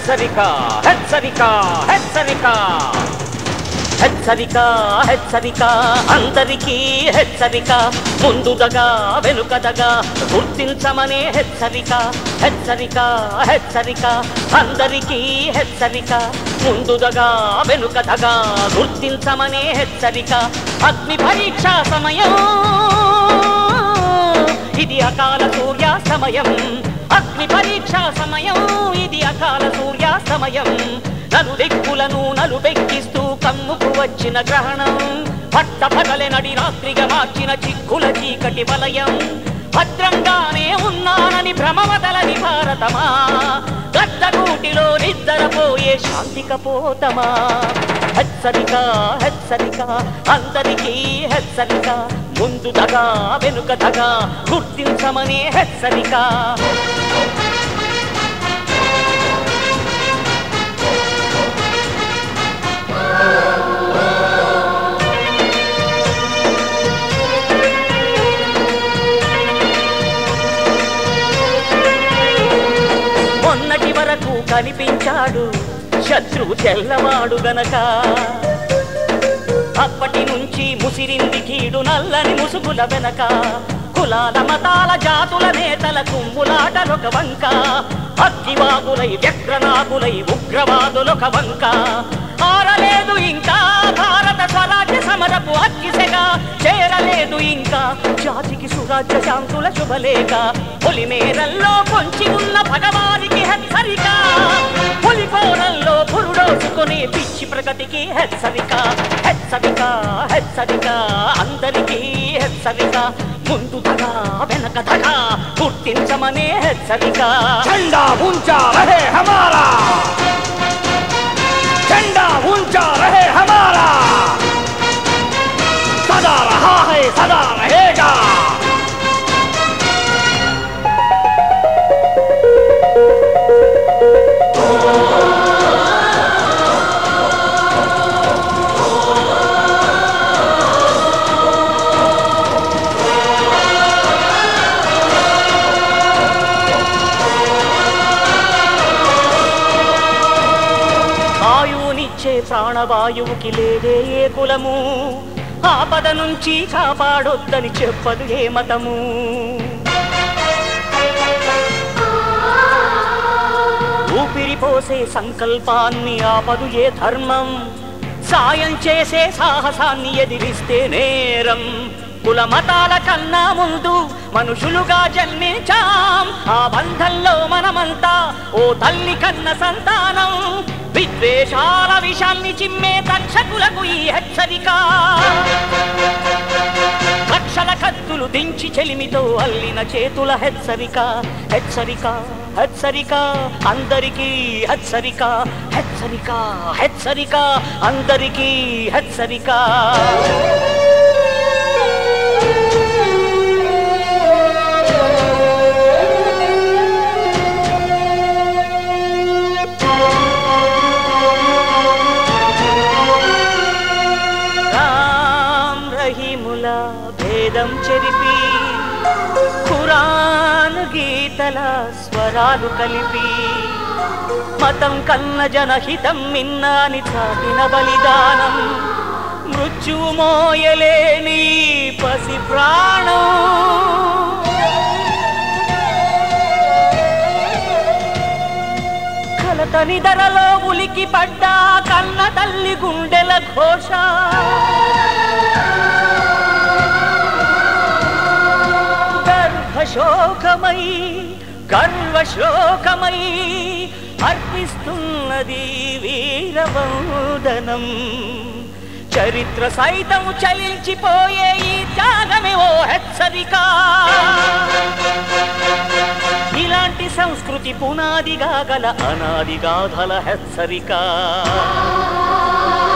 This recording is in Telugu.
హెచ్చరిక హెచ్చరిక హెచ్చరిక హెచ్చరిక హెచ్చరిక అందరికీ హెచ్చరిక ముందుదగా వెనుకదగా గుర్తించమనే హెచ్చరిక హెచ్చరిక హెచ్చరిక అందరికీ హెచ్చరిక ముందుదగా వెనుకదగా గుర్తించమనే హెచ్చరిక అగ్ని పరీక్ష సమయం ఇది అకాల సూర్య సమయం అగ్ని పరీక్ష సమయం ఇది అకాల సూర్య సమయం నలు దిక్కులను నలు బెక్కిస్తూ కమ్ముకు వచ్చిన గ్రహణం పట్ట పగలె నడి రాత్రిగా మార్చిన చిక్కుల చీకటి వలయం భద్రంగానే ఉన్నానని భ్రమవదలని భారతమా గద్దగూటిలో నిద్రపోయే శాంతికపోతమా హెచ్చరిక హెచ్చరిక అందరికీ హెచ్చరిక ముందు దగా వెనుక దగా గుర్తించమనే హెచ్చరిక మొన్నటి వరకు కనిపించాడు శత్రువు తెల్లవాడు గనక అప్పటి నుంచి ముసిరింది కీడు నల్లని ముసుగుల వెనక కులాల మతాల జాతుల నేతల కుమ్ములాటలొక వంక అగ్గివాగులై వ్యగ్రనాగులై ఉగ్రవాదులొక వంక ఆరలేదు ఇంకా భారత స్వరాజ్య సమరపు అగ్గిసెగా చేరలేదు ఇంకా జాతికి సురాజ్య శాంతుల శుభలేఖ పొలిమేరల్లో పొంచి ఉన్న భగవానికి హెచ్చరిక పులికోరల్లో పురుడోసుకునే పిచ్చి ప్రగతికి హెచ్చరిక హెచ్చరిక హెచ్చరిక అందరికీ హెచ్చరిక ముందు దగా వెనక దగా గుర్తించమనే హెచ్చరిక झंडा ऊंचा रहे हमारा झंडा ऊंचा रहे हमारा सदा रहा है सदा रहेगा ఆయువునిచ్చే ప్రాణవాయువుకి లేదే ఏ కులము ఆపద నుంచి కాపాడొద్దని చెప్పదు ఏ మతము ఊపిరి పోసే సంకల్పాన్ని ఆపదు ఏ ధర్మం సాయం చేసే సాహసాన్ని ఎదిరిస్తే నేరం కుల మతాల కన్నా ముందు మనుషులుగా జన్మించాం ఆ బంధంలో మనమంతా ఓ తల్లి కన్న సంతానం విద్వేషాల విషాన్ని చిమ్మే తక్షకులకు ఈ హెచ్చరిక లక్షల కత్తులు దించి చెలిమితో అల్లిన చేతుల హెచ్చరిక హెచ్చరిక హెచ్చరిక అందరికీ హెచ్చరిక హెచ్చరిక హెచ్చరిక అందరికీ హెచ్చరిక రామ్ రహీముల భేదం చెరిపి ఖురాన్ గీతల స్వరాలు కలిపి మతం కన్న జనహితం మిన్నాని చాటిన బలిదానం మృత్యువు మోయలేని పసి ప్రాణం కలతని ధరలో ఉలికి పడ్డా కన్న తల్లి గుండెల ఘోష గర్భశోకమై గర్వశోకమై అర్పిస్తున్నది వీరవందనం చరిత్ర సైతం చలించిపోయే ఈ త్యాగమే ఓ హెచ్చరిక ఇలాంటి సంస్కృతి పునాదిగా గల అనాదిగాథల హెచ్చరిక